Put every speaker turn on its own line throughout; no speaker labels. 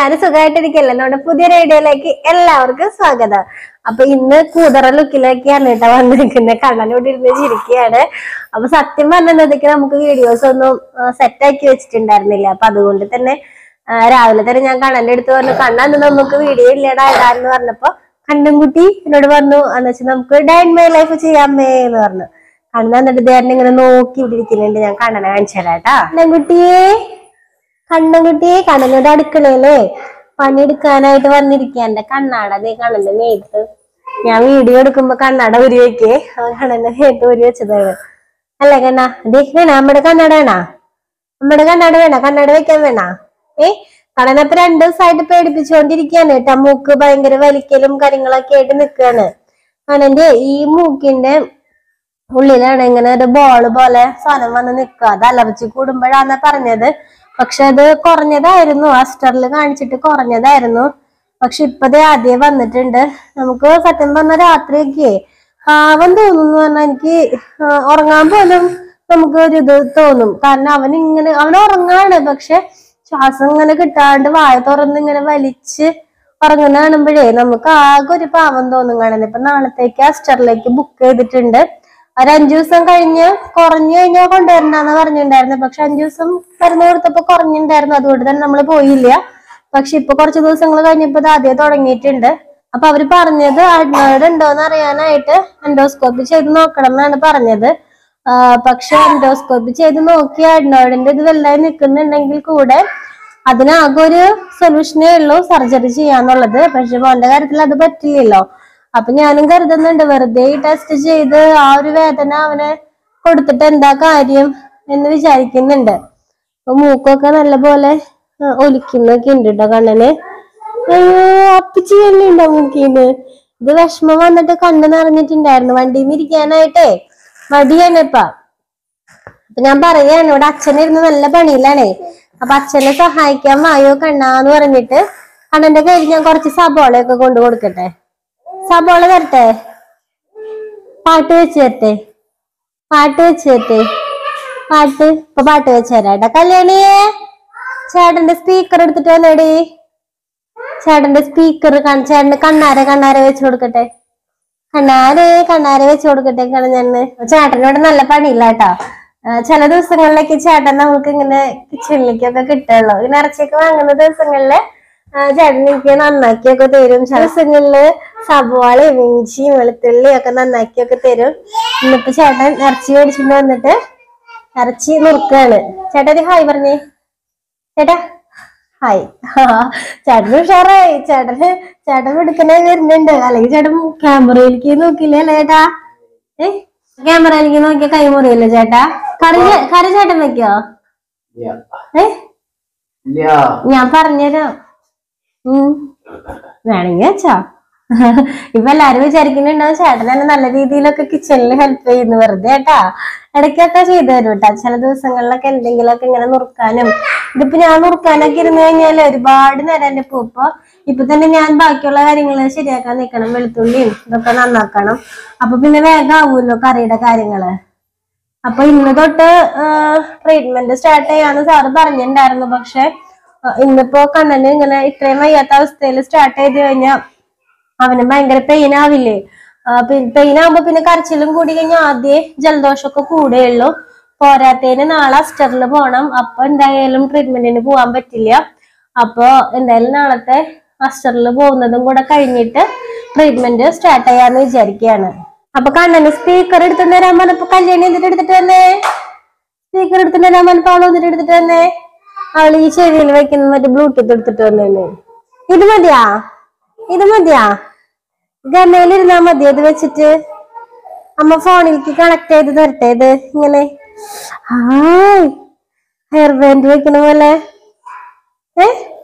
ഞാൻ സുഖമായിട്ടിരിക്കല്ലേ നമ്മുടെ പുതിയൊരു വീഡിയോയിലേക്ക് എല്ലാവർക്കും സ്വാഗതം അപ്പൊ ഇന്ന് കൂതറ ലുക്കിലേക്കാണ് കേട്ടോ വന്നിരിക്കുന്നത് കണ്ണനോട് ഇരുന്ന് ചിരിക്കുകയാണ് അപ്പൊ സത്യം പറഞ്ഞതൊക്കെ നമുക്ക് വീഡിയോസ് ഒന്നും സെറ്റ് ആക്കി വെച്ചിട്ടുണ്ടായിരുന്നില്ല അപ്പൊ അതുകൊണ്ട് തന്നെ ആ, രാവിലെ തന്നെ ഞാൻ കണ്ണന്റെ അടുത്ത് പറഞ്ഞു കണ്ണ ഇന്ന് നമുക്ക് വീഡിയോ ഇല്ലടാ ഇടാന്ന് പറഞ്ഞപ്പോ കണ്ണൻകുട്ടി എന്നോട് പറഞ്ഞു എന്ന് വെച്ചാൽ നമുക്ക് ഡൈൻ മൈ ലൈഫ് ചെയ്യാമേ എന്ന് പറഞ്ഞു കണ്ണൻ എന്നിട്ട് ദേരനെ ഇങ്ങനെ നോക്കി ഇവിടെ ഇരിക്കുന്നുണ്ട് ഞാൻ കണ്ണനെ കാണിച്ചു തരാം കേട്ടാ കണ്ണൻകുട്ടിയേ കണ്ണൻകുട്ടി കണ്ണനോട് അടുക്കളയില് പണിയെടുക്കാനായിട്ട് വന്നിരിക്കുക എന്റെ കണ്ണാട ദേ കണ്ണന്റെ മേത്ത് ഞാൻ വീഡിയോ എടുക്കുമ്പോ കണ്ണാട ഉരി വെക്കേ ആ കണ്ണന്റെ മേത്ത് ഉരി വെച്ചതാണ് അല്ലേ കണ്ണ ദേ വേണ നമ്മുടെ കണ്ണാട വേണ നമ്മുടെ കണ്ണാട വേണ കണ്ണാട വെക്കാൻ വേണ ഏ കണ്ണനപ്പൊ രണ്ടു ദിവസമായിട്ട് പേടിപ്പിച്ചുകൊണ്ടിരിക്കുകയാണ് കേട്ടോ മൂക്ക് ഭയങ്കര വലിക്കലും കാര്യങ്ങളൊക്കെ ആയിട്ട് നിൽക്കുകയാണ് കണ്ണന്റെ ഈ മൂക്കിന്റെ ഉള്ളിലാണ് ഇങ്ങനെ ഒരു ബോള് പോലെ സാധനം വന്ന് നിൽക്കുക അത് അലർജി കൂടുമ്പോഴാണ് പറഞ്ഞത് പക്ഷെ അത് കുറഞ്ഞതായിരുന്നു ആസ്റ്ററിൽ കാണിച്ചിട്ട് കുറഞ്ഞതായിരുന്നു പക്ഷെ ഇപ്പതേ ആദ്യം വന്നിട്ടുണ്ട് നമുക്ക് സത്യം പറഞ്ഞ രാത്രിയൊക്കെ പാവം തോന്നുന്നു പറഞ്ഞാൽ എനിക്ക് ആ, ഉറങ്ങാൻ പോലും നമുക്ക് ഒരു ഇത് തോന്നും കാരണം അവൻ ഇങ്ങനെ അവൻ ഉറങ്ങാണ് പക്ഷെ ശ്വാസം ഇങ്ങനെ കിട്ടാണ്ട് വായ തുറന്ന് ഇങ്ങനെ വലിച്ച് ഉറങ്ങുന്ന കാണുമ്പോഴേ നമുക്ക് ആകെ ഒരു പാവം തോന്നും കാണുന്നത് ഇപ്പൊ നാളത്തേക്ക് അസ്റ്ററിലേക്ക് ബുക്ക് ചെയ്തിട്ടുണ്ട് ഒരു അഞ്ചു ദിവസം കഴിഞ്ഞ് കുറഞ്ഞു കഴിഞ്ഞാൽ കൊണ്ടുവരണ്ടെന്ന് പറഞ്ഞിട്ടുണ്ടായിരുന്നു പക്ഷെ അഞ്ചു ദിവസം മരുന്ന് കൊടുത്തപ്പോ കുറഞ്ഞിട്ടുണ്ടായിരുന്നു അതുകൊണ്ട് തന്നെ നമ്മൾ പോയില്ല പക്ഷെ ഇപ്പൊ കുറച്ച് ദിവസങ്ങൾ കഴിഞ്ഞപ്പോ ഇത് ആദ്യം തുടങ്ങിയിട്ടുണ്ട് അപ്പൊ അവര് പറഞ്ഞത് അഡ്നോയിഡ് ഉണ്ടോന്ന് അറിയാനായിട്ട് എൻഡോസ്കോപ്പി ചെയ്ത് നോക്കണം എന്നാണ് പറഞ്ഞത് ആ, പക്ഷെ എൻഡോസ്കോപ്പി ചെയ്ത് നോക്കി അഡ്നോയിഡിന്റെ ഇത് വലുതായി നിൽക്കുന്നുണ്ടെങ്കിൽ കൂടെ അതിനാകെ ഒരു സൊല്യൂഷനേ ഉള്ളൂ സർജറി ചെയ്യാന്നുള്ളത് പക്ഷെ മോന്റെ കാര്യത്തിൽ അത് പറ്റില്ലല്ലോ അപ്പൊ ഞാനും കരുതുന്നുണ്ട് വെറുതെ ഈ ടെസ്റ്റ് ചെയ്ത് ആ ഒരു വേദന അവന് കൊടുത്തിട്ട് എന്താ കാര്യം എന്ന് വിചാരിക്കുന്നുണ്ട് അപ്പൊ മൂക്കൊക്കെ നല്ലപോലെ ആ, ഒലിക്കുന്നൊക്കെ ഉണ്ട് കേട്ടോ കണ്ണന് അയ്യോ അപ്പിച്ച് ഉണ്ടോ മൂക്കിന്ന് ഇത് വിഷമം വന്നിട്ട് കണ്ണ് നിറഞ്ഞിട്ടുണ്ടായിരുന്നു വണ്ടിയിൽ ഇരിക്കാനായിട്ടേ മടിയാണ് ഇപ്പൊ അപ്പൊ ഞാൻ പറയാണ് ഇവിടെ അച്ഛനിരുന്ന് നല്ല പണിയിലാണേ അപ്പൊ അച്ഛനെ സഹായിക്കാൻ വായോ കണ്ണാന്ന് പറഞ്ഞിട്ട് കണ്ണന്റെ കയ്യിൽ ഞാൻ കുറച്ച് സബോളയൊക്കെ കൊണ്ടു കൊടുക്കട്ടെ സബോള തരട്ടെ പാട്ട് വെച്ച് തരട്ടെ പാട്ട് വെച്ച് തരട്ടെ പാട്ട് ഇപ്പൊ പാട്ട് വെച്ച് തരാട്ടെ കല്യാണിയേ ചേട്ടന്റെ സ്പീക്കർ എടുത്തിട്ട് വന്നേടി ചേട്ടന്റെ സ്പീക്കർ ചേട്ടന്റെ കണ്ണാര കണ്ണാര വെച്ച് കൊടുക്കട്ടെ കണ്ണാരെ കണ്ണാരെ വെച്ച് കൊടുക്കട്ടെ കണ്ണഞ്ഞന്ന് ചേട്ടനോട് നല്ല പണിയില്ല കേട്ടോ ചില ദിവസങ്ങളിലേക്ക് ചേട്ടൻ നമുക്ക് ഇങ്ങനെ കിച്ചണിലേക്കൊക്കെ കിട്ടുള്ളൂ ഇങ്ങനെ ഇറച്ചിയൊക്കെ വാങ്ങുന്ന ദിവസങ്ങളില് ആ, ചേട്ടൻ എനിക്ക് നന്നാക്കിയൊക്കെ തരും ചില ദിവസങ്ങളില് സവാളയും ഇഞ്ചിയും വെളുത്തുള്ളിയും ഒക്കെ നന്നാക്കിയൊക്കെ തരും ഇന്നിപ്പോ ചേട്ടൻ ഇറച്ചി മേടിച്ചിട്ട് വന്നിട്ട് ഇറച്ചി നുറുക്കാണ് ചേട്ടാ ഒരു ഹായ് പറഞ്ഞേ ചേട്ടാ ഹായ് ചേട്ടന് ഉഷാറായി ചേട്ടന് ചേട്ടൻ എടുക്കണേ വരുന്നുണ്ട് അല്ലെങ്കിൽ ചേട്ടൻ ക്യാമറയിലേക്ക് നോക്കില്ലേ അല്ലേ ചേട്ടാ ഏ ക്യാമറയിലേക്ക് നോക്കിയ കൈ മുറിയല്ലോ ചേട്ടാ കറി ചേ- കറി ചേട്ടൻ വെക്കോ
ഇല്ല.
ഏ
ഇല്ല.
ഞാൻ പറഞ്ഞുതരാം ഉം വേണമെങ്കി വെച്ചോ ഇപ്പൊ എല്ലാരും വിചാരിക്കുന്നുണ്ടാവും ചേട്ടൻ തന്നെ നല്ല രീതിയിലൊക്കെ കിച്ചണിൽ ഹെൽപ്പ് ചെയ്യുന്നു വെറുതെ കേട്ടാ ഇടയ്ക്കൊക്കെ ചെയ്തു തരും കേട്ടാ ചില ദിവസങ്ങളിലൊക്കെ എന്തെങ്കിലുമൊക്കെ ഇങ്ങനെ നുറുക്കാനും ഇതിപ്പോ ഞാൻ നുറുക്കാനൊക്കെ ഇരുന്ന് കഴിഞ്ഞാല് ഒരുപാട് നേരം എന്റെ ഇപ്പൊ ഇപ്പൊ തന്നെ ഞാൻ ബാക്കിയുള്ള കാര്യങ്ങൾ ശരിയാക്കാൻ നിൽക്കണം വെളുത്തുള്ളിയും ഇതൊക്കെ നന്നാക്കണം അപ്പൊ പിന്നെ വേഗം ആവുമല്ലോ കറിയുടെ കാര്യങ്ങള് അപ്പൊ ഇന്ന് തൊട്ട് ട്രീറ്റ്മെന്റ് സ്റ്റാർട്ട് ചെയ്യാന്ന് സാറ് പറഞ്ഞിട്ടുണ്ടായിരുന്നു പക്ഷെ ആ, ഇന്നിപ്പോ കണ്ണന് ഇങ്ങനെ ഇത്രയും വയ്യാത്ത അവസ്ഥയിൽ സ്റ്റാർട്ട് ചെയ്ത് കഴിഞ്ഞാൽ അവന് ഭയങ്കര പെയിൻ ആവില്ലേ പെയിൻ ആവുമ്പോ പിന്നെ കരച്ചിലും കൂടി കഴിഞ്ഞാൽ ആദ്യം ജലദോഷമൊക്കെ കൂടുകയുള്ളൂ പോരാത്തതിന് നാളെ അസ്റ്ററിൽ പോണം അപ്പൊ എന്തായാലും ട്രീറ്റ്മെന്റിന് പോകാൻ പറ്റില്ല അപ്പൊ എന്തായാലും നാളത്തെ അസ്റ്ററിൽ പോകുന്നതും കൂടെ കഴിഞ്ഞിട്ട് ട്രീറ്റ്മെന്റ് സ്റ്റാർട്ട് ചെയ്യാന്ന് വിചാരിക്കുകയാണ് അപ്പൊ കണ്ണന് സ്പീക്കർ എടുത്തിട്ട് വരാൻ പറഞ്ഞപ്പോ കല്യാണി എന്നിട്ട് എടുത്തിട്ട് വന്നേ സ്പീക്കർ എടുത്തിട്ട് വരാൻ പറഞ്ഞപ്പോ അവള് വന്നിട്ട് എടുത്തിട്ട് വന്നേ അവള് ഈ ചെവിയിൽ വെക്കുന്ന മറ്റേ ബ്ലൂടൂത്ത് എടുത്തിട്ട് വന്നേ ഇത് മതിയാ ഇത് മതിയാ ഗമയിലിരുന്നാ മതി ഇത് വെച്ചിട്ട് അമ്മ ഫോണിലേക്ക് കണക്ട് ചെയ്ത് തരട്ടെ ഇത് ഇങ്ങനെ ഹായ് ഹെയർ ബാൻഡ് വെക്കണ പോലെ ഏ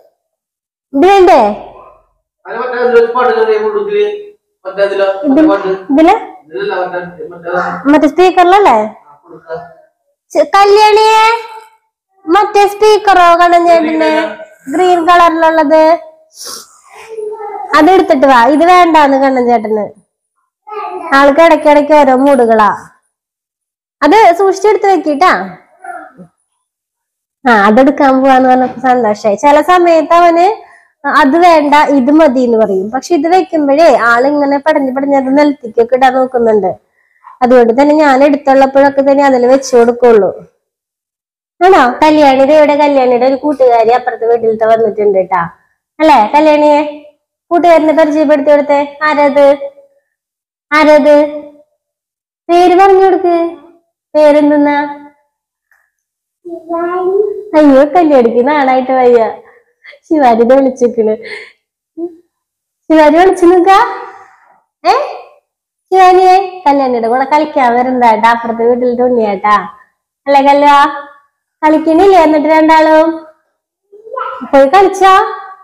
ഇത് വേണ്ടേ
അത് മറ്റേ അതില് ഒരു പാട്ട് കേറി ഉള്ളില്. മറ്റേ അതില് മറ്റേ പാട്ട്.
ഇതില്
ഇതിലല്ല മറ്റേ- മറ്റേ ആ,
മറ്റേ സ്പീക്കറിലല്ലേ
കൊടുക്ക.
ചെ- കല്യാണിയെ മറ്റേ സ്പീക്കറോ കണ്ണഞ്ചേട്ടന് ഗ്രീൻ കളറിലുള്ളത് അത് എടുത്തിട്ട് വാ ഇത് വേണ്ടാന്ന് കണ്ണഞ്ചേട്ടന് ആൾക്ക് ഇടയ്ക്കിടയ്ക്ക് ഓരോ മൂടുകളാ അത് സൂക്ഷിച്ചെടുത്ത് വെക്കിട്ടാ ആ അതെടുക്കാൻ പോവാന്ന് പറഞ്ഞപ്പോ സന്തോഷായി ചില സമയത്ത് അവന് അത് വേണ്ട ഇത് മതി എന്ന് പറയും പക്ഷെ ഇത് വെക്കുമ്പോഴേ ആളിങ്ങനെ പടഞ്ഞ് പടഞ്ഞ് അത് നിലത്തേക്കൊക്കെ ഇടാൻ നോക്കുന്നുണ്ട് അതുകൊണ്ട് തന്നെ ഞാൻ എടുത്തുള്ളപ്പോഴൊക്കെ തന്നെ അതിൽ വെച്ചു കൊടുക്കുള്ളൂ ആണോ കല്യാണിയുടെ ഇവിടെ കല്യാണിയുടെ ഒരു കൂട്ടുകാരി അപ്പുറത്തെ വീട്ടിലത്തെ വന്നിട്ടുണ്ട് കേട്ടാ അല്ലേ കല്യാണിയെ കൂട്ടുകാരനെ പരിചയപ്പെടുത്തി കൊടുത്തേ ആരത് ആരത് പേര് പറഞ്ഞു കൊടുക്ക് പേരെന്തെന്നാ അയ്യോ കല്യാണിക്ക് നാളായിട്ട് വയ്യ ശിവാരിനെ വിളിച്ചിക്കണ് ശിവാരി വിളിച്ചു നിക്ക ഏ ശിവാനിയെ കല്യാണിയുടെ കൂടെ കളിക്കാൻ വരുന്നതാട്ടാ അപ്പുറത്തെ വീട്ടിൽ ഉണ്ണിയാട്ടാ അല്ലേ കല്യാ കളിക്കണില്ലേ എന്നിട്ട് രണ്ടാളും പോയി കളിച്ചാ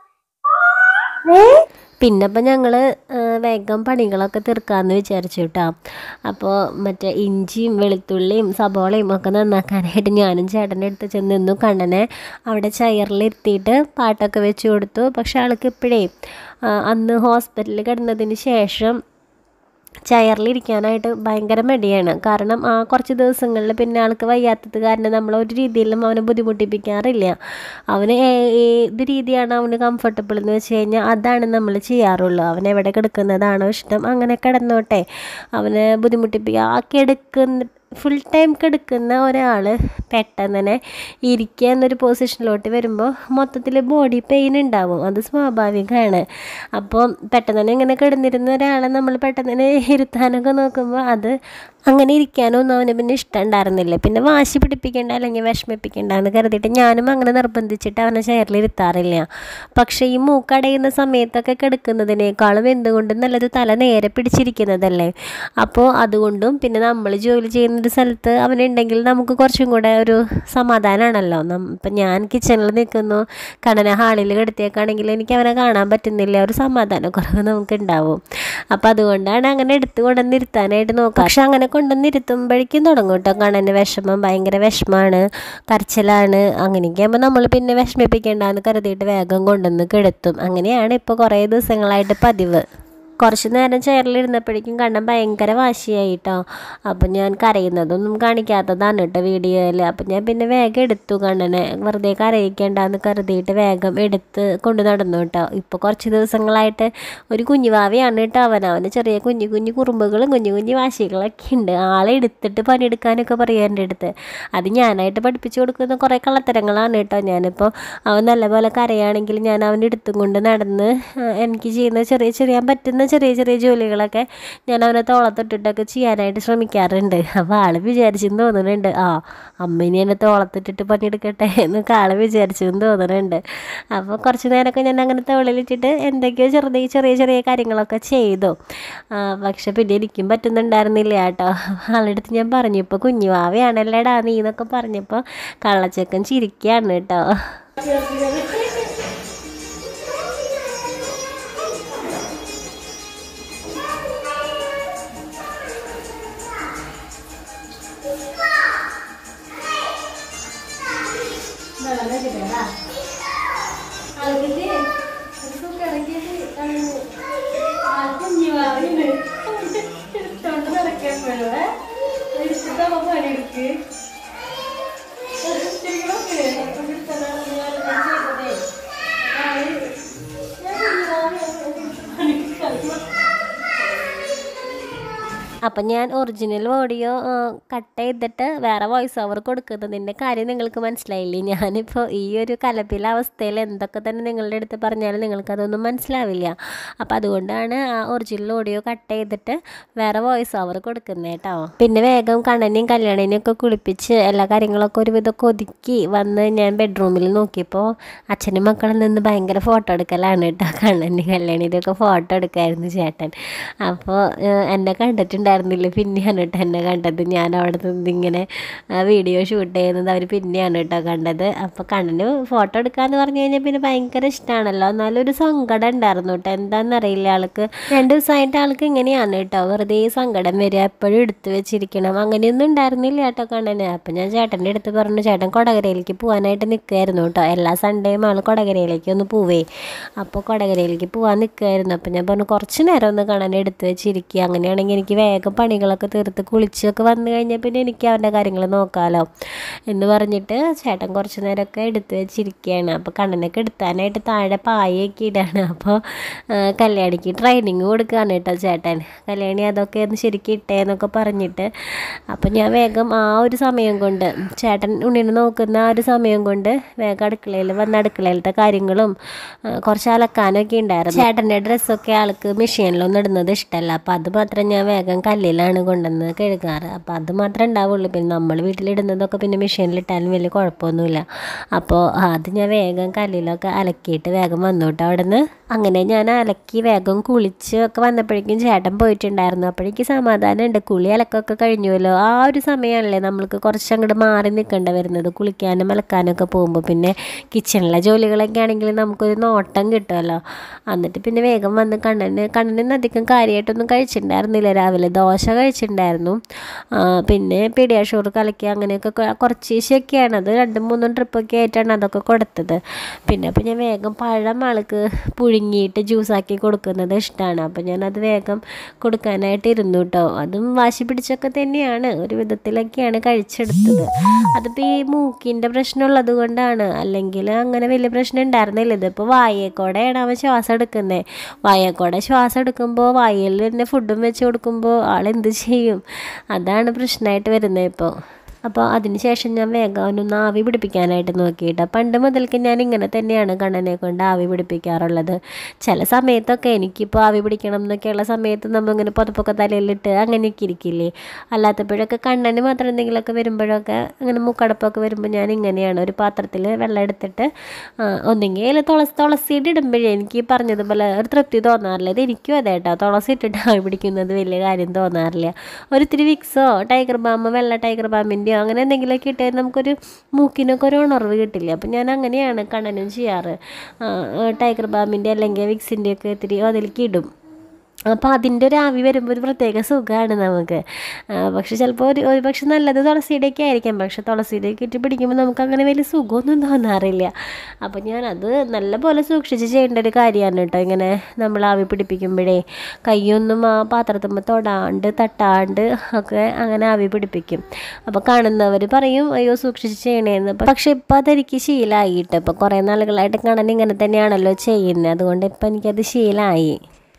ഏ പിന്നെ ഇപ്പം ഞങ്ങൾ വേഗം പണികളൊക്കെ തീർക്കാമെന്ന് വിചാരിച്ചു കേട്ടോ അപ്പോൾ മറ്റേ ഇഞ്ചിയും വെളുത്തുള്ളിയും സബോളയും ഒക്കെ നന്നാക്കാനായിട്ട് ഞാനും ചേട്ടൻ്റെ അടുത്ത് ചെന്ന് നിന്നു കണ്ണനെ അവിടെ ചയറിലിരുത്തിയിട്ട് പാട്ടൊക്കെ വെച്ച് കൊടുത്തു പക്ഷെ ആൾക്ക് ഇപ്പോഴേ അന്ന് ഹോസ്പിറ്റലിൽ കിടന്നതിന് ശേഷം ചയറിലിരിക്കാനായിട്ട് ഭയങ്കര മടിയാണ് കാരണം ആ കുറച്ച് ദിവസങ്ങളിൽ പിന്നെ ആൾക്ക് വയ്യാത്തത് കാരണം നമ്മൾ ഒരു രീതിയിലും അവനെ ബുദ്ധിമുട്ടിപ്പിക്കാറില്ല അവന് ഏ- ഏത് രീതിയാണ് അവന് കംഫർട്ടബിൾ എന്ന് വെച്ച് കഴിഞ്ഞാൽ അതാണ് നമ്മൾ ചെയ്യാറുള്ളൂ അവൻ എവിടെ കിടക്കുന്നതാണോ ഇഷ്ടം അങ്ങനെ കിടന്നോട്ടെ അവനെ ബുദ്ധിമുട്ടിപ്പിക്കുക ആ കിടക്കുന്ന ഫുൾ ടൈം കിടക്കുന്ന ഒരാൾ പെട്ടെന്ന് തന്നെ ഇരിക്കുക എന്നൊരു പൊസിഷനിലോട്ട് വരുമ്പോൾ മൊത്തത്തിൽ ബോഡി പെയിൻ ഉണ്ടാവും അത് സ്വാഭാവികമാണ് അപ്പോൾ പെട്ടെന്ന് തന്നെ ഇങ്ങനെ കിടന്നിരുന്ന ഒരാളെ നമ്മൾ പെട്ടെന്ന് തന്നെ ഇരുത്താനൊക്കെ നോക്കുമ്പോൾ അത് അങ്ങനെ ഇരിക്കാനൊന്നും അവന് പിന്നെ ഇഷ്ടമുണ്ടായിരുന്നില്ല പിന്നെ വാശി പിടിപ്പിക്കേണ്ട അല്ലെങ്കിൽ വിഷമിപ്പിക്കേണ്ട എന്ന് കരുതിയിട്ട് ഞാനും അങ്ങനെ നിർബന്ധിച്ചിട്ട് അവനെ ചെയറിൽ ഇരുത്താറില്ല പക്ഷേ ഈ മൂക്കടയുന്ന സമയത്തൊക്കെ കിടക്കുന്നതിനേക്കാളും എന്തുകൊണ്ടും നല്ലത് തല നേരെ പിടിച്ചിരിക്കുന്നതല്ലേ അപ്പോൾ അതുകൊണ്ടും പിന്നെ നമ്മൾ ജോലി ചെയ്യുന്നൊരു സ്ഥലത്ത് അവനുണ്ടെങ്കിൽ നമുക്ക് കുറച്ചും കൂടെ ഒരു സമാധാനമാണല്ലോ നം ഇപ്പം ഞാൻ കിച്ചണിൽ നിൽക്കുന്നു കണ്ണനെ ഹാളിൽ കിടത്തിയേക്കാണെങ്കിൽ എനിക്ക് അവനെ കാണാൻ പറ്റുന്നില്ല ഒരു സമാധാനക്കുറവ് നമുക്ക് ഉണ്ടാവും അപ്പം അതുകൊണ്ടാണ് അങ്ങനെ എടുത്ത് കൊണ്ടുവന്നിരുത്താനായിട്ട് നോക്കുക പക്ഷെ അങ്ങനെ കൊണ്ടുവന്നിരുത്തുമ്പോഴേക്കും തുടങ്ങും കേട്ടോ കണ്ണന് വിഷമം ഭയങ്കര വിഷമമാണ് കരച്ചിലാണ് അങ്ങനെയൊക്കെ ആകുമ്പോൾ നമ്മൾ പിന്നെ വിഷമിപ്പിക്കേണ്ടെന്ന് കരുതിയിട്ട് വേഗം കൊണ്ടുവന്ന് കിടത്തും അങ്ങനെയാണ് ഇപ്പോൾ കുറേ ദിവസങ്ങളായിട്ട് പതിവ് കുറച്ച് നേരം ചെയറിലിരുന്നപ്പോഴേക്കും കണ്ണൻ ഭയങ്കര വാശിയായി കേട്ടോ അപ്പം ഞാൻ കരയുന്നതൊന്നും കാണിക്കാത്തതാണ് കേട്ടോ വീഡിയോയിൽ അപ്പം ഞാൻ പിന്നെ വേഗം എടുത്തു കണ്ണനെ വെറുതെ കരയിക്കേണ്ടെന്ന് കരുതിയിട്ട് വേഗം എടുത്ത് കൊണ്ട് നടന്നു കേട്ടോ ഇപ്പോൾ കുറച്ച് ദിവസങ്ങളായിട്ട് ഒരു കുഞ്ഞുവാവയാണ് കേട്ടോ അവൻ അവന് ചെറിയ കുഞ്ഞു കുഞ്ഞു കുറുമ്പുകളും കുഞ്ഞു കുഞ്ഞു വാശികളൊക്കെ ഉണ്ട് ആളെ എടുത്തിട്ട് പണിയെടുക്കാനൊക്കെ പറയും എൻ്റെ അടുത്ത് അത് ഞാനായിട്ട് പഠിപ്പിച്ചു കൊടുക്കുന്ന കുറേ കള്ളത്തരങ്ങളാണ് കേട്ടോ ഞാനിപ്പോൾ അവൻ നല്ലപോലെ കരയാണെങ്കിൽ ഞാൻ അവൻ്റെ എടുത്തും കൊണ്ട് നടന്ന് ആ, എനിക്ക് ചെയ്യുന്ന ചെറിയ ചെയ്യാൻ പറ്റുന്ന ചെറിയ ചെറിയ ജോലികളൊക്കെ ഞാൻ അവനെ തോളത്തിട്ടിട്ടൊക്കെ ചെയ്യാനായിട്ട് ശ്രമിക്കാറുണ്ട് അപ്പോൾ ആൾ വിചാരിച്ചെന്ന് തോന്നുന്നുണ്ട് ആ അമ്മേനെ എന്നെ തോളത്തിട്ടിട്ട് പണിയെടുക്കട്ടെ എന്നൊക്കെ ആൾ വിചാരിച്ചെന്ന് തോന്നുന്നുണ്ട് അപ്പോൾ കുറച്ച് നേരമൊക്കെ ഞാൻ അങ്ങനെ തോളിലിട്ടിട്ട് എന്തൊക്കെയോ ചെറുതായി ചെറിയ ചെറിയ കാര്യങ്ങളൊക്കെ ചെയ്തു ആ, പക്ഷെ പിന്നെ എനിക്കും പറ്റുന്നുണ്ടായിരുന്നില്ല കേട്ടോ ആളെടുത്ത് ഞാൻ പറഞ്ഞു ഇപ്പോൾ കുഞ്ഞുവാവയാണല്ലേടാ നീ എന്നൊക്കെ പറഞ്ഞപ്പോൾ കള്ളച്ചക്കൻ ചിരിക്കുകയാണ് കേട്ടോ അപ്പം ഞാൻ ഒറിജിനൽ ഓഡിയോ കട്ട് ചെയ്തിട്ട് വേറെ വോയിസ് ഓവർ കൊടുക്കുന്നതിൻ്റെ കാര്യം നിങ്ങൾക്ക് മനസ്സിലായില്ലേ ഞാനിപ്പോൾ ഈ ഒരു കലപ്പിലെ അവസ്ഥയിൽ എന്തൊക്കെ തന്നെ നിങ്ങളുടെ അടുത്ത് പറഞ്ഞാലും നിങ്ങൾക്കതൊന്നും മനസ്സിലാവില്ല അപ്പോൾ അതുകൊണ്ടാണ് ആ ഒറിജിനൽ ഓഡിയോ കട്ട് ചെയ്തിട്ട് വേറെ വോയിസ് ഓവർ കൊടുക്കുന്നത് കേട്ടോ പിന്നെ വേഗം കണ്ണനെയും കല്യാണിനെയും ഒക്കെ കുളിപ്പിച്ച് എല്ലാ കാര്യങ്ങളൊക്കെ ഒരുവിധമൊക്കെ ഒതുക്കി വന്ന് ഞാൻ ബെഡ്റൂമിൽ നോക്കിയപ്പോൾ അച്ഛനും മക്കളും നിന്ന് ഭയങ്കര ഫോട്ടോ എടുക്കലാണ് കേട്ടോ കണ്ണൻ്റെ കല്യാണിയുടെ ഒക്കെ ഫോട്ടോ എടുക്കായിരുന്നു ചേട്ടൻ അപ്പോൾ എന്നെ കണ്ടിട്ടുണ്ടായിരുന്നില്ല പിന്നെയാണ് കേട്ടോ എന്നെ കണ്ടത് ഞാൻ അവിടെ നിന്ന് ഇങ്ങനെ വീഡിയോ ഷൂട്ട് ചെയ്യുന്നത് അവർ പിന്നെയാണ് കേട്ടോ കണ്ടത് അപ്പോൾ കണ്ണന് ഫോട്ടോ എടുക്കാന്ന് പറഞ്ഞു കഴിഞ്ഞാൽ പിന്നെ ഭയങ്കര ഇഷ്ടമാണല്ലോ എന്നാലും ഒരു സങ്കടം ഉണ്ടായിരുന്നു കേട്ടോ എന്താണെന്നറിയില്ല ആൾക്ക് രണ്ട് ദിവസമായിട്ട് ആൾക്ക് ഇങ്ങനെയാണ് കേട്ടോ വെറുതെ സങ്കടം വരിക എപ്പോഴും എടുത്തു വെച്ചിരിക്കണം അങ്ങനെയൊന്നും ഉണ്ടായിരുന്നില്ല കേട്ടോ കണ്ണന് അപ്പം ഞാൻ ചേട്ടൻ്റെ അടുത്ത് പറഞ്ഞു ചേട്ടൻ കൊടകരയിലേക്ക് പോകാനായിട്ട് നിൽക്കുമായിരുന്നു കേട്ടോ എല്ലാ സൺഡേയും ആൾ കൊടകരയിലേക്ക് ഒന്ന് പോവേ അപ്പോൾ കൊടകരയിലേക്ക് പോകാൻ നിൽക്കുമായിരുന്നു അപ്പം ഞാൻ പറഞ്ഞു കുറച്ച് നേരം ഒന്ന് കണ്ണനെ എടുത്ത് വെച്ചിരിക്കുക അങ്ങനെയാണെങ്കിൽ എനിക്ക് വേഗം വേഗം പണികളൊക്കെ തീർത്ത് കുളിച്ചൊക്കെ വന്നു കഴിഞ്ഞാൽ പിന്നെ എനിക്ക് അവൻ്റെ കാര്യങ്ങൾ നോക്കാമല്ലോ എന്ന് പറഞ്ഞിട്ട് ചേട്ടൻ കുറച്ച് നേരമൊക്കെ എടുത്ത് വെച്ചിരിക്കുകയാണ് അപ്പോൾ കണ്ണനൊക്കെ എടുത്താനായിട്ട് താഴെ പായൊക്കെ ഇടാണ് അപ്പോൾ കല്യാണിക്ക് ട്രെയിനിങ് കൊടുക്കുകയാണ് കേട്ടോ ചേട്ടൻ കല്യാണി അതൊക്കെ ഒന്ന് ശരിക്കും ഇട്ടേന്നൊക്കെ പറഞ്ഞിട്ട് അപ്പം ഞാൻ വേഗം ആ ഒരു സമയം കൊണ്ട് ചേട്ടൻ ഉണ്ണിനെ നോക്കുന്ന ആ ഒരു സമയം കൊണ്ട് വേഗം അടുക്കളയിൽ വന്ന് അടുക്കളയിലത്തെ കാര്യങ്ങളും ആ, കുറച്ച് അലക്കാനൊക്കെ ഉണ്ടായിരുന്നു ചേട്ടൻ്റെ ഡ്രസ്സൊക്കെ ആൾക്ക് മെഷീനിലൊന്നും ഇടുന്നത് ഇഷ്ടമല്ല അപ്പോൾ അത് മാത്രം ഞാൻ വേഗം കല്ലിലാണ് കൊണ്ടുവന്ന് കഴുകാറ് അപ്പോൾ അത് മാത്രമേ ഉണ്ടാവുള്ളൂ പിന്നെ നമ്മൾ വീട്ടിലിടുന്നതൊക്കെ പിന്നെ മെഷീനിലിട്ടാലും വലിയ കുഴപ്പമൊന്നുമില്ല അപ്പോൾ അത് ഞാൻ വേഗം കല്ലിലൊക്കെ അലക്കിയിട്ട് വേഗം വന്നു കേട്ടോ അവിടെ നിന്ന് അങ്ങനെ ഞാൻ അലക്കി വേഗം കുളിച്ച് ഒക്കെ വന്നപ്പോഴേക്കും ചേട്ടൻ പോയിട്ടുണ്ടായിരുന്നു അപ്പോഴേക്ക് സമാധാനമുണ്ട് കുളി അലക്കൊക്കെ കഴിഞ്ഞുവല്ലോ ആ ഒരു സമയമല്ലേ നമ്മൾക്ക് കുറച്ച് അങ്ങോട്ട് മാറി നിൽക്കേണ്ട വരുന്നത് കുളിക്കാനും അലക്കാനും ഒക്കെ പോകുമ്പോൾ പിന്നെ കിച്ചണിലെ ജോലികളൊക്കെ ആണെങ്കിൽ നമുക്കൊരു നോട്ടം കിട്ടുമല്ലോ എന്നിട്ട് പിന്നെ വേഗം വന്ന് കണ്ണന് കണ്ണന് അധികം കാര്യമായിട്ടൊന്നും കഴിച്ചിട്ടുണ്ടായിരുന്നില്ല രാവിലെ ദോശ കഴിച്ചിട്ടുണ്ടായിരുന്നു ആ, പിന്നെ പീഡിയാഷോർ കലക്കി അങ്ങനെയൊക്കെ കൊ- കുറച്ച് ഈശയൊക്കെയാണ് അത് രണ്ടും മൂന്നും ട്രിപ്പൊക്കെ ആയിട്ടാണ് അതൊക്കെ കൊടുത്തത് പിന്നെ അപ്പോൾ ഞാൻ വേഗം പഴം ആൾക്ക് പുഴുങ്ങിയിട്ട് ജ്യൂസാക്കി കൊടുക്കുന്നത് ഇഷ്ടമാണ് അപ്പോൾ ഞാനത് വേഗം കൊടുക്കാനായിട്ട് ഇരുന്നു കേട്ടോ അതും വാശി പിടിച്ചൊക്കെ തന്നെയാണ് ഒരു വിധത്തിലൊക്കെയാണ് കഴിച്ചെടുത്തത് അതിപ്പോൾ ഈ മൂക്കിൻ്റെ പ്രശ്നമുള്ളത് കൊണ്ടാണ് അല്ലെങ്കിൽ അങ്ങനെ വലിയ പ്രശ്നം ഉണ്ടായിരുന്നില്ല ഇതിപ്പോൾ വായക്കോടെയാണ് അവൻ ശ്വാസം എടുക്കുന്നത് വായക്കോടെ ശ്വാസം എടുക്കുമ്പോൾ വായയിൽ തന്നെ ഫുഡും വെച്ച് കൊടുക്കുമ്പോൾ ആൾ എന്ത് ചെയ്യും അതാണ് പ്രശ്നമായിട്ട് വരുന്നത് ഇപ്പോൾ അപ്പോൾ അതിന് ശേഷം ഞാൻ വേഗം അവനൊന്ന് ആവി പിടിപ്പിക്കാനായിട്ട് നോക്കിയിട്ട് പണ്ട് മുതൽക്ക് ഞാൻ ഇങ്ങനെ തന്നെയാണ് കണ്ണനെ കൊണ്ട് ആവി പിടിപ്പിക്കാറുള്ളത് ചില സമയത്തൊക്കെ എനിക്കിപ്പോൾ ആവി പിടിക്കണം എന്നൊക്കെയുള്ള സമയത്ത് നമ്മളിങ്ങനെ പുതപ്പൊക്കെ തലയിലിട്ട് അങ്ങനെയൊക്കെ ഇരിക്കില്ലേ അല്ലാത്തപ്പോഴൊക്കെ കണ്ണന് മാത്രം എന്തെങ്കിലുമൊക്കെ വരുമ്പോഴൊക്കെ അങ്ങനെ മൂക്കടപ്പൊക്കെ വരുമ്പോൾ ഞാൻ ഇങ്ങനെയാണ് ഒരു പാത്രത്തിൽ വെള്ളം എടുത്തിട്ട് ആ, ഒന്നെങ്കിൽ അതിൽ തുളസി തുളസിയിട്ട് ഇടുമ്പോഴേ എനിക്ക് ഈ പറഞ്ഞതുപോലെ ഒരു തൃപ്തി തോന്നാറില്ല ഇത് എനിക്കും അതെ കേട്ടോ തുളസി ഇട്ടിട്ട് ആവി പിടിക്കുന്നത് വലിയ കാര്യം തോന്നാറില്ല ഒരു ഇത്തിരി വിക്സോ ടൈഗർ ബാം വെള്ള ടൈഗർ ബാമിൻ്റെയോ അങ്ങനെ എന്തെങ്കിലുമൊക്കെ ഇട്ടാൽ നമുക്കൊരു മൂക്കിനൊക്കെ ഒരു ഉണർവ് കിട്ടില്ല അപ്പം ഞാൻ അങ്ങനെയാണ് കണ്ണനും ചെയ്യാറ് ആ, ആ, ടൈഗർ ബാമിൻ്റെ അല്ലെങ്കിൽ വിക്സിൻ്റെ ഒക്കെ ഇത്തിരി അതിലേക്ക് ഇടും അപ്പോൾ അതിൻ്റെ ഒരു ആവി വരുമ്പോൾ ഒരു പ്രത്യേക സുഖമാണ് നമുക്ക് ആ, പക്ഷെ ചിലപ്പോൾ ഒരു ഒരു പക്ഷെ നല്ലത് തുളസിയുടെയൊക്കെ ആയിരിക്കാം പക്ഷെ തുളസിയുടെയൊക്കെ ഇട്ട് പിടിക്കുമ്പോൾ നമുക്ക് അങ്ങനെ വലിയ സുഖമൊന്നും തോന്നാറില്ല അപ്പോൾ ഞാനത് നല്ല പോലെ സൂക്ഷിച്ച് ചെയ്യേണ്ട ഒരു കാര്യമാണ് കേട്ടോ ഇങ്ങനെ നമ്മൾ ആവി പിടിപ്പിക്കുമ്പോഴേ കൈയൊന്നും ആ പാത്രത്തുമ്പോൾ തൊടാണ്ട് തട്ടാണ്ട് ഒക്കെ അങ്ങനെ ആവി പിടിപ്പിക്കും അപ്പോൾ കാണുന്നവർ പറയും അയ്യോ സൂക്ഷിച്ച് ചെയ്യണേന്ന് പക്ഷെ ഇപ്പം അതെനിക്ക് ശീലമായിട്ട് ഇപ്പോൾ കുറേ നാളുകളായിട്ട് കാണാൻ ഇങ്ങനെ തന്നെയാണല്ലോ ചെയ്യുന്നത് അതുകൊണ്ട് ഇപ്പം എനിക്കത് ശീലമായി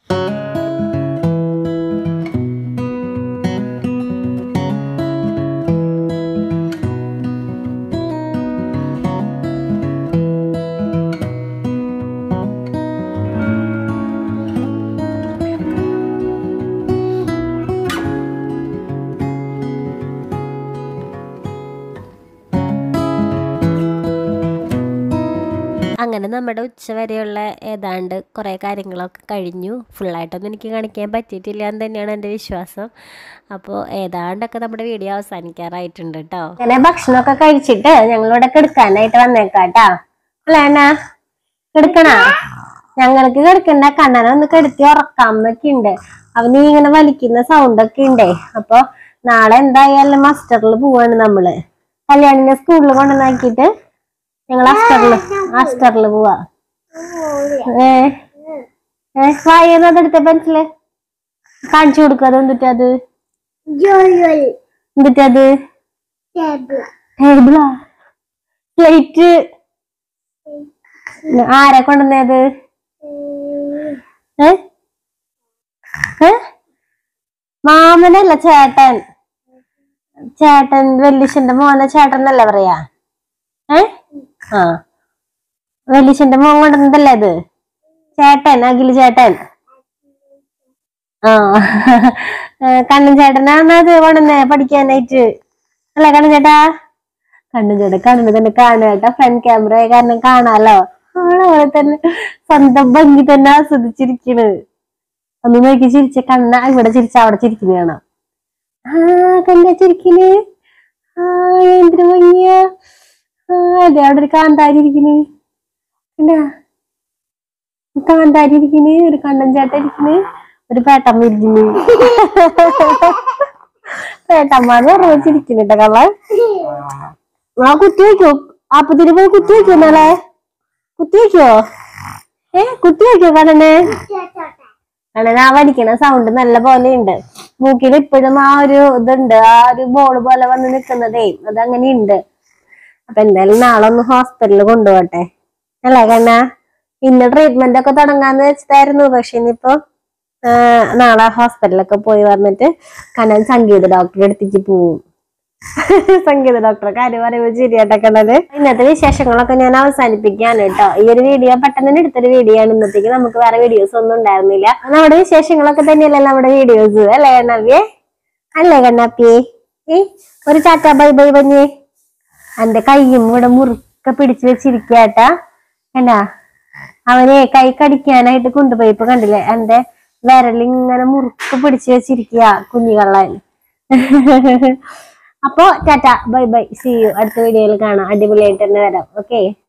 അങ്ങനെ നമ്മുടെ ഉച്ചവരെയുള്ള ഏതാണ്ട് കുറേ കാര്യങ്ങളൊക്കെ കഴിഞ്ഞു ഫുള്ളായിട്ടൊന്നും എനിക്ക് കാണിക്കാൻ പറ്റിയിട്ടില്ല എന്ന് തന്നെയാണ് എൻ്റെ വിശ്വാസം അപ്പോൾ ഏതാണ്ടൊക്കെ നമ്മുടെ വീഡിയോ അവസാനിക്കാറായിട്ടുണ്ട് കേട്ടോ
അങ്ങനെ ഭക്ഷണമൊക്കെ കഴിച്ചിട്ട് ഞങ്ങളിവിടെ കിടക്കാനായിട്ട് വന്നേക്കാട്ടാ അല്ലേണ്ണ കിടക്കണ ഞങ്ങൾക്ക് കിടക്കണ്ട കണ്ണനെ ഒന്ന് കിടത്തി ഉറക്കാമെന്നൊക്കെ ഉണ്ട് അവന് ഈ ഇങ്ങനെ വലിക്കുന്ന സൗണ്ട് ഒക്കെ ഉണ്ടേ അപ്പൊ നാളെ എന്തായാലും മസ്റ്ററിൽ പോവാണ് നമ്മള് കല്യാണിനെ സ്കൂളിൽ കൊണ്ടുവന്നാക്കിയിട്ട് ഞങ്ങൾ അസ്റ്ററിൽ അസ്റ്ററിൽ പോവാ ഏ ഏ വായന അതെടുത്ത പെൻസില് കാണിച്ചു കൊടുക്കുക അത് എന്തിട്ടത് എന്തിട്ടത് ടേബിളാ പ്ലേറ്റ് ആരാ കൊണ്ടുവന്നത് ഏ ഏ? മാമനല്ല ചേട്ടൻ ചേട്ടൻ വല്യച്ഛന്റെ മോനെ ചേട്ടൻ എന്നല്ലേ പറയാ ഏ ആ വല്യച്ഛന്റെ മോൻ കൊണ്ടുവന്നതല്ലേ അത് ചേട്ടൻ അഖില് ചേട്ടൻ ആ ഏ, കണ്ണൻ ചേട്ടനാണ് അത് കൊണ്ടുവന്നേ പഠിക്കാനായിട്ട് അല്ലേ കണ്ണൻ ചേട്ടാ കണ്ണൻ ചേട്ടൻ കണ്ണന് തന്നെ കാണുക കേട്ടോ ഫ്രണ്ട് ക്യാമറ കാരണം കാണാലോ ആളെ തന്നെ സ്വന്തം ഭംഗി തന്നെ ആസ്വദിച്ചിരിക്കണ് ഒന്ന് നോക്കി ചിരിച്ച കണ്ണ ഇവിടെ ചിരിച്ച അവിടെ ചിരിക്കുന്ന കാണാം ആ കണ്ട ചിരിക്കണ് ആ എന്തൊരു ഭംഗിയാ ആ അതെ അവിടെ ഒരു കാന്താരി ഇരിക്കണ് കണ്ടാ കാന്താരി ഇരിക്കണ് ഒരു കണ്ണൻ ചേട്ടൻ ഇരിക്കണ് ഒരു പേട്ടമ്മ ഇരിക്കണ് പേട്ടമ്മ എന്ന് പറഞ്ഞു വെച്ചിരിക്കണ് കേട്ടോ കള്ള ആ കുത്തി വെക്കോ അപ്പത്തിന് പോയി കുത്തി വെക്കോ നാളെ കുത്തി വെക്കോ ഏ കുത്തി വെക്കോ കണ്ണനെ കണ്ണൻ ആ വലിക്കണ സൗണ്ട് നല്ല പോലെ ഉണ്ട് മൂക്കിൽ ഇപ്പോഴും ആ ഒരു ഇതുണ്ട് ആ ഒരു ബോൾ പോലെ വന്ന് നിൽക്കുന്നതേ അതങ്ങനെ ഉണ്ട് അപ്പൊ എന്തായാലും നാളെ ഒന്ന് ഹോസ്പിറ്റലിൽ കൊണ്ടുപോട്ടെ അല്ലേ കണ്ണ ഇന്ന് ട്രീറ്റ്മെന്റ് ഒക്കെ തുടങ്ങാന്ന് വെച്ചിട്ടായിരുന്നു പക്ഷെ ഇനിയിപ്പോ ആ, നാളെ ഹോസ്പിറ്റലൊക്കെ പോയി വന്നിട്ട് കണ്ണൻ സംഗീത ഡോക്ടറെ അടുത്തേക്ക് പോവും സംഗീത ഡോക്ടറെ കാര്യം പറയുമ്പോൾ ശരിയാട്ടക്കണത് ഇന്നത്തെ വിശേഷങ്ങളൊക്കെ ഞാൻ അവസാനിപ്പിക്കുകയാണ് കേട്ടോ ഈ ഒരു വീഡിയോ പെട്ടെന്ന് തന്നെ എടുത്തൊരു വീഡിയോ ആണ് ഇന്നത്തേക്ക് നമുക്ക് വേറെ വീഡിയോസ് ഒന്നും ഉണ്ടായിരുന്നില്ല നമ്മുടെ വിശേഷങ്ങളൊക്കെ തന്നെയല്ലേ നമ്മുടെ വീഡിയോസ് അല്ലേ കണ്ണാപ്പിയെ അല്ലേ കണ്ണാപ്പിയെ ഏ ഒരു ടാറ്റ ബൈ ബൈ പഞ്ഞേ എന്റെ കയ്യും ഇവിടെ മുറുക്ക പിടിച്ചു വെച്ചിരിക്കാട്ടാ എന്നാ അവനെ കൈ കടിക്കാനായിട്ട് കൊണ്ടുപോയി ഇപ്പൊ കണ്ടില്ലേ എന്റെ വിരലിങ്ങനെ മുറുക്ക പിടിച്ചു വെച്ചിരിക്കുക കുഞ്ഞികള്ളൻ അപ്പോ tata bye bye see you അടുത്ത വീഡിയോയിൽ കാണാം അടിപൊളിയായിട്ട് തന്നെ വരാം ഓക്കെ